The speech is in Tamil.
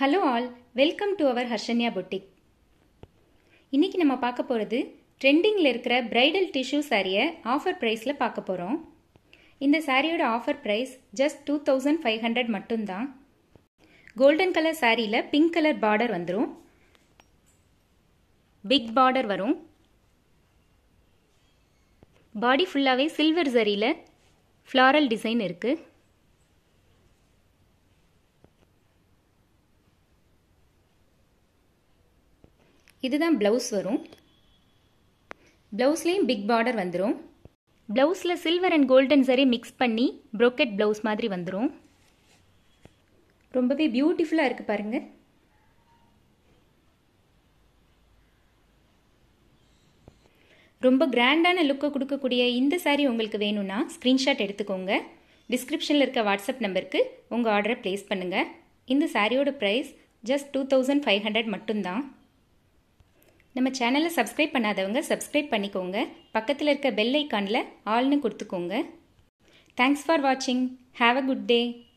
hello all welcome to our Harshanya boutique இன்னைக்கு நம்ம பார்க்க போகிறது ட்ரெண்டிங்கில் இருக்கிற பிரைடல் டிஷ்யூ சாரியை ஆஃபர் ப்ரைஸில் பார்க்க போகிறோம் இந்த சாரியோட offer price just two thousand five hundred மட்டும்தான் கோல்டன் கலர் சாரியில் பிங்க் கலர் பார்டர் வந்துடும் பிக் பார்டர் வரும் பாடி ஃபுல்லாகவே சில்வர் ஜரியில் ஃப்ளாரல் டிசைன் இருக்குது இதுதான் ப்ளவுஸ் வரும் ப்ளவுஸ்லேயும் பிக் பார்டர் வந்துடும் ப்ளவுஸில் சில்வர் அண்ட் கோல்டன் சரி மிக்ஸ் பண்ணி ப்ரோக்கெட் ப்ளவுஸ் மாதிரி வந்துடும் ரொம்பவே பியூட்டிஃபுல்லாக இருக்குது பாருங்கள் ரொம்ப கிராண்டான லுக்கை கொடுக்கக்கூடிய இந்த சாரீ உங்களுக்கு வேணும்னா ஸ்க்ரீன்ஷாட் எடுத்துக்கோங்க டிஸ்கிரிப்ஷனில் இருக்க வாட்ஸ்அப் நம்பருக்கு உங்கள் ஆர்டரை ப்ளேஸ் பண்ணுங்கள் இந்த சாரியோட price just two thousand five hundred மட்டும்தான் நம்ம சேனலை சப்ஸ்கிரைப் பண்ணாதவங்க சப்ஸ்கிரைப் பண்ணிக்கோங்க பக்கத்தில் இருக்க பெல் ஐக்கானில் ஆல்னு கொடுத்துக்கோங்க தேங்க்ஸ் ஃபார் வாட்சிங் ஹாவ் அ குட் டே